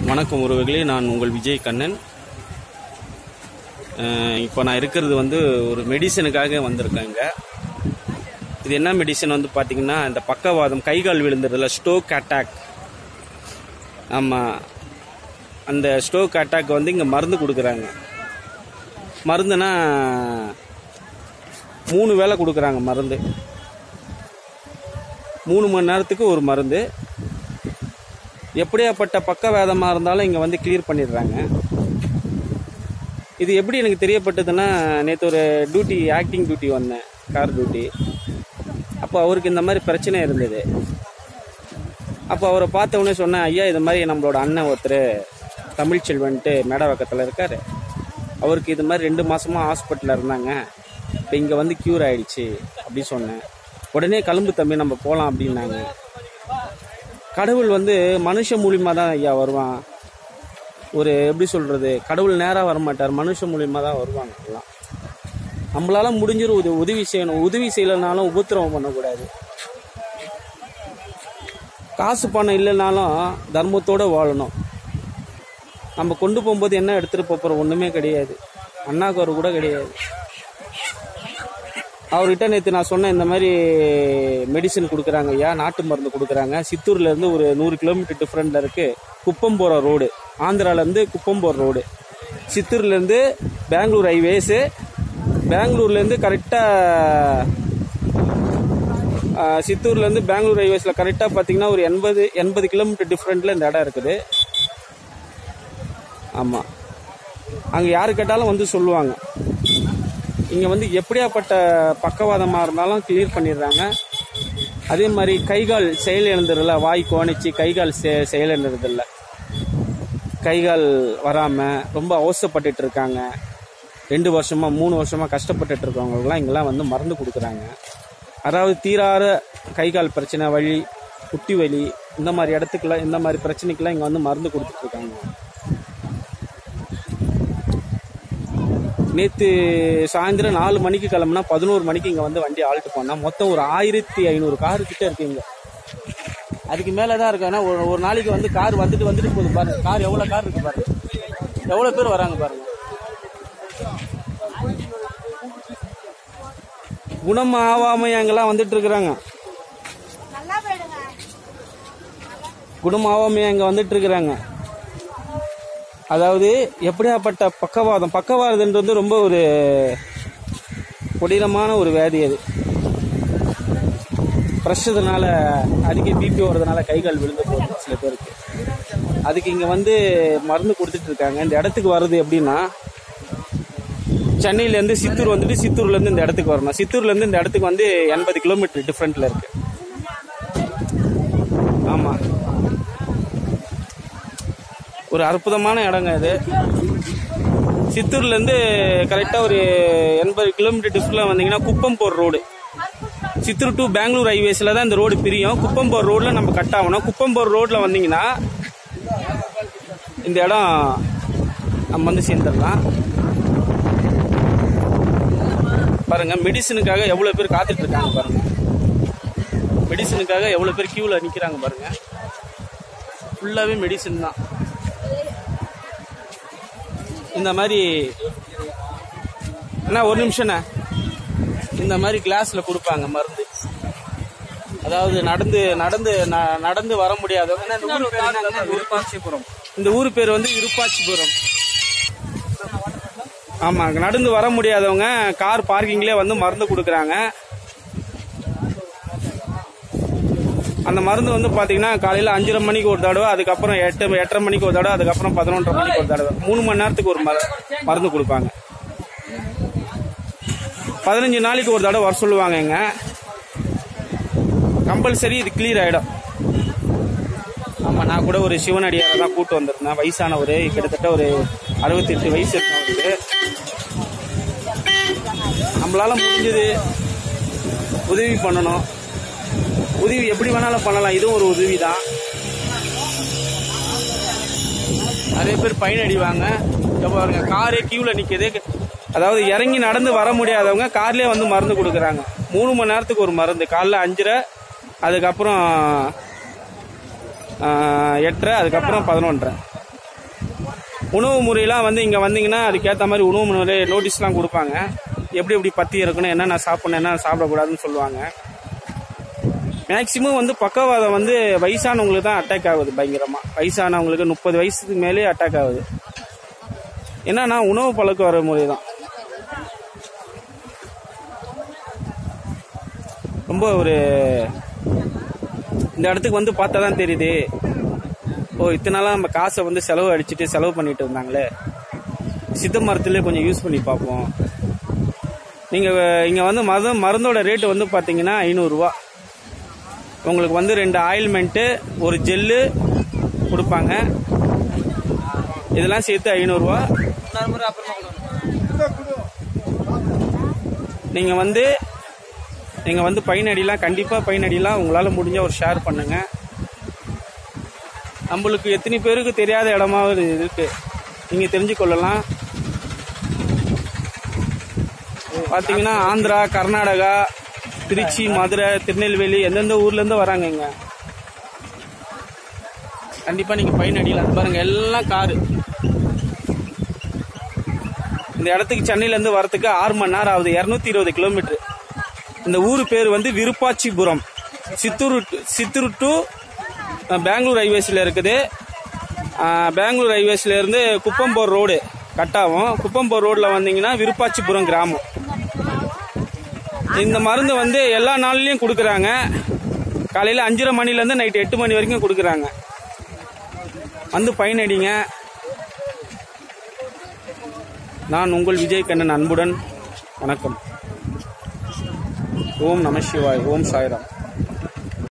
வணக்கம் உறவுகளே நான் உங்கள் விஜய் கண்ணன் அஹ் இப்போ நான் இருக்கிறது வந்து ஒரு மெடிசனுக்காக வந்திருக்கேங்க இது என்ன மெடிசன் வந்து பார்த்தீங்கன்னா இந்த பக்கவாதம் கை கால் விழுந்துறதுல ஸ்டோக் அட்டாக் ஆமாம் அந்த ஸ்டோக் அட்டாக் வந்து இங்கே மருந்து கொடுக்குறாங்க மருந்துனா மூணு வேளை கொடுக்குறாங்க மருந்து மூணு மணி நேரத்துக்கு ஒரு மருந்து எப்படியாப்பட்ட பக்கவேதமாக இருந்தாலும் இங்கே வந்து கிளியர் பண்ணிடுறாங்க இது எப்படி எனக்கு தெரியப்பட்டதுன்னா நேற்று ஒரு டியூட்டி ஆக்டிங் டியூட்டி வந்தேன் கார் டியூட்டி அப்போ அவருக்கு இந்த மாதிரி பிரச்சனை இருந்தது அப்போ அவரை பார்த்த உடனே சொன்னேன் ஐயா இது மாதிரி நம்மளோட அண்ணன் ஒருத்தர் தமிழ்ச்செல்வன்ட்டு மேடவாக்கத்தில் இருக்கார் அவருக்கு இது மாதிரி ரெண்டு மாசமா ஹாஸ்பிட்டலில் இருந்தாங்க இப்போ இங்கே வந்து க்யூர் ஆயிடுச்சு அப்படி சொன்னேன் உடனே கிளம்பு தம்பி நம்ம போகலாம் அப்படின்னாங்க கடவுள் வந்து மனுஷ மூலியமா தான் ஐயா வருவான் ஒரு எப்படி சொல்றது கடவுள் நேராக வரமாட்டார் மனுஷ மூலியமா தான் வருவாங்க எல்லாம் நம்மளால முடிஞ்சிரும் உதவி உதவி செய்யணும் உதவி செய்யலைனாலும் உபத்திரவம் பண்ணக்கூடாது காசு பணம் இல்லைனாலும் தர்மத்தோட வாழணும் நம்ம கொண்டு போகும்போது என்ன எடுத்துட்டு போறோம் ஒண்ணுமே கிடையாது அண்ணாக்கு கூட கிடையாது அவர்கிட்ட நேற்று நான் சொன்னேன் இந்த மாதிரி மெடிசன் கொடுக்குறாங்க ஐயா நாட்டு மருந்து கொடுக்குறாங்க சித்தூர்ல இருந்து ஒரு நூறு கிலோமீட்டர் டிஃப்ரெண்ட்ல இருக்கு குப்பம் போற ரோடு ஆந்திரால இருந்து குப்பம் போற ரோடு சித்தூர்ல இருந்து பெங்களூர் ஹைவேஸு பெங்களூர்ல இருந்து கரெக்டா சித்தூர்ல இருந்து பெங்களூர் ஹைவேஸ்ல கரெக்டா பாத்தீங்கன்னா ஒரு எண்பது எண்பது கிலோமீட்டர் டிஃப்ரெண்ட்ல இந்த இடம் இருக்குது ஆமா அங்க யாரு கேட்டாலும் வந்து சொல்லுவாங்க இங்க வந்து எப்படியாப்பட்ட பக்கவாதமா இருந்தாலும் கிளியர் பண்ணிடுறாங்க அதே மாதிரி கைகால் செயல் இழந்துடல வாய் கோணிச்சு கைகால் செ- செயல் இழந்துறதில்ல கைகால் வராம ரொம்ப அவசப்பட்டுட்டு இருக்காங்க ரெண்டு வருஷமா மூணு வருஷமா கஷ்டப்பட்டுட்டு இருக்கவங்களுக்குலாம் இங்கெல்லாம் வந்து மருந்து கொடுக்குறாங்க அதாவது தீராத கைகால் பிரச்சனை வலி குட்டி வலி இந்த மாதிரி இடத்துக்குலாம் இந்த மாதிரி பிரச்சனைக்கெல்லாம் இங்க வந்து மருந்து கொடுத்துட்டு இருக்காங்க நேற்று சாயந்தரம் நாலு மணிக்கு கிளம்புனா பதினோரு மணிக்கு இங்கே வந்து வண்டி ஆல்ட்டு போனால் மொத்தம் ஒரு ஆயிரத்தி ஐநூறு காரு கிட்ட இருக்கு இங்க அதுக்கு மேலே தான் இருக்கு ஆனால் ஒரு ஒரு நாளைக்கு வந்து கார் வந்துட்டு வந்துட்டு போகுது பாருங்க கார் எவ்வளோ கார் இருக்கு பாருங்க எவ்வளோ பேர் வராங்க பாருங்க குணம் ஆகாம அங்கெல்லாம் வந்துட்டு இருக்கிறாங்க நல்லா போயிடுங்க குணம் ஆகாம அங்கே வந்துட்டு இருக்கிறாங்க அதாவது எப்படியாப்பட்ட பக்கவாதம் பக்கவாதம்ன்றது ரொம்ப ஒரு கொடீரமான ஒரு வியாதி அது ப்ரெஷர்னால அதிக பிபி வர்றதுனால கை கால் விழுந்து போகுது சில பேருக்கு அதுக்கு இங்கே வந்து மருந்து கொடுத்துட்டு இருக்காங்க இந்த இடத்துக்கு வர்றது எப்படின்னா சென்னையிலேருந்து சித்தூர் வந்துட்டு சித்தூர்லேருந்து இந்த இடத்துக்கு வரணும் சித்தூர்லேருந்து இந்த இடத்துக்கு வந்து எண்பது கிலோமீட்டர் டிஃப்ரெண்ட்டில் இருக்கு ஆமாம் ஒரு அற்புதமான இடங்க இது சித்தூர்லேருந்து கரெக்டாக ஒரு எண்பது கிலோமீட்டர் டிஃப்ரெண்ட்ல வந்தீங்கன்னா குப்பம்போர் ரோடு சித்தூர் டு பெங்களூர் ஹைவேஸில் தான் இந்த ரோடு பிரியும் குப்பம்போர் ரோடில் நம்ம கட் ஆகணும் குப்பம்போர் ரோட்டில் வந்தீங்கன்னா இந்த இடம் நம்ம வந்து சேர்ந்துடலாம் பாருங்க மெடிசனுக்காக எவ்வளோ பேர் காத்துட்டு இருக்காங்க பாருங்க மெடிசனுக்காக எவ்வளோ பேர் கியூவில் நிற்கிறாங்க பாருங்க ஃபுல்லாகவே மெடிசன் தான் இந்த மாதிரி அண்ணா ஒரு நிமிஷம்ண்ணா இந்த மாதிரி கிளாஸ்ல கொடுப்பாங்க மருந்து அதாவது நடந்து நடந்து ந- நடந்து வர முடியாதவங்க அண்ணா, இந்த ஊர் பேர் என்னங்க? விருப்பாட்சிபுரம் இந்த ஊர் பேர் வந்து விருப்பாட்சிபுரம் ஆமா நடந்து வர முடியாதவங்க கார் பார்க்கிங்லேயே வந்து மருந்து கொடுக்குறாங்க அந்த மருந்து வந்து பாத்தீங்கன்னா காலையில அஞ்சரை மணிக்கு ஒரு தடவை அதுக்கப்புறம் எட்டு எட்டரை மணிக்கு ஒரு தடவை அதுக்கப்புறம் பதினொன்றரை மணிக்கு ஒரு தடவை மூணு மணி நேரத்துக்கு ஒரு மரு- மருந்து கொடுப்பாங்க பதினஞ்சு நாளைக்கு ஒரு தடவை வர சொல்லுவாங்க இங்க கம்பல்சரி இது கிளியர் ஆயிடும் ஆமா நான் கூட ஒரு சிவனடியாரை தான் கூட்டு வந்திருந்தேன் வயசானவர் கிட்டத்தட்ட ஒரு அறுபத்தெட்டு வயசு இருக்கும் அவருக்கு நம்மளால முடிஞ்சது உதவி பண்ணணும் உதவி எப்படி வேணாலும் பண்ணலாம் இதுவும் ஒரு உதவி தான் நிறைய பேர் பயன் அடிவாங்க இப்ப பாருங்க காரே கியூல நிக்குது அதாவது இறங்கி நடந்து வர முடியாதவங்க கார்லயே வந்து மருந்து கொடுக்குறாங்க மூணு மணி நேரத்துக்கு ஒரு மருந்து காலைல அஞ்சரை அதுக்கப்புறம் ஆஹ், எட்டரை அதுக்கப்புறம் பதினொன்றரை உணவு முறையெல்லாம் வந்து இங்கே வந்தீங்கன்னா அதுக்கேற்ற மாதிரி உணவு முறை நோட்டீஸ்லாம் கொடுப்பாங்க எப்படி எப்படி பத்தி இருக்கணும் என்னென்ன சாப்பிடணும் என்ன சாப்பிடக்கூடாதுன்னு சொல்லுவாங்க மேக்சிமம் வந்து பக்கவாதம் வந்து வயசானவங்களுக்கு தான் அட்டாக் ஆகுது பயங்கரமா வயசானவங்களுக்கு முப்பது வயசுக்கு மேலே அட்டாக் ஆகுது என்னன்னா உணவு பழக்க வர முறை தான் ரொம்ப ஒரு இந்த இடத்துக்கு வந்து பார்த்தா தான் தெரியுது ஓ இத்தனை நாளா நம்ம காசை வந்து செலவு அடிச்சுட்டு செலவு பண்ணிட்டு இருந்தாங்களே சித்த மரத்திலே கொஞ்சம் யூஸ் பண்ணி பார்ப்போம் நீங்கள் இங்கே வந்து மதம் மருந்தோட ரேட்டு வந்து பார்த்தீங்கன்னா ஐநூறுரூவா உங்களுக்கு வந்து ரெண்டு ஆயில்மெண்ட்டு ஒரு ஜெல்லு கொடுப்பாங்க இதெல்லாம் சேர்த்து ஐநூறுரூவா நீங்கள் வந்து நீங்கள் வந்து பயனடிலாம் கண்டிப்பாக பயனடிலாம் உங்களால் முடிஞ்ச ஒரு ஷேர் பண்ணுங்க நம்மளுக்கு எத்தனை பேருக்கு தெரியாத இடமாவது இருக்கு நீங்கள் தெரிஞ்சு கொள்ளலாம் பார்த்தீங்கன்னா ஆந்திரா கர்நாடகா திருச்சி மதுரை திருநெல்வேலி எந்தெந்த ஊர்லேருந்து வராங்க இங்க கண்டிப்பாக நீங்கள் பயனடிலாம் பாருங்க எல்லாம் காரு இந்த இடத்துக்கு சென்னையிலேருந்து வரத்துக்கு ஆறு மணி நேரம் ஆகுது இரநூத்தி இருபது கிலோமீட்டர் இந்த ஊர் பேர் வந்து Virupachipuram Chittoor to- Chittoor to ah, Bangalore ஹைவேஸில் இருக்குது அஹ், பெங்களூர் ஹைவேஸ்ல இருந்து குப்பம்போர் ரோடு கட் ஆகும் குப்பம்போர் ரோட்டில் வந்தீங்கன்னா விருப்பாச்சிபுரம் கிராமம் இந்த மருந்து வந்து எல்லா நாள்லயும் கொடுக்குறாங்க காலையில் அஞ்சரை மணிலேருந்து நைட்டு எட்டு மணி வரைக்கும் கொடுக்குறாங்க வந்து பயனடிங்க நான் உங்கள் விஜய் கண்ணன் அன்புடன் வணக்கம் ஓம் நம சிவாய் ஓம் சாய்ராம்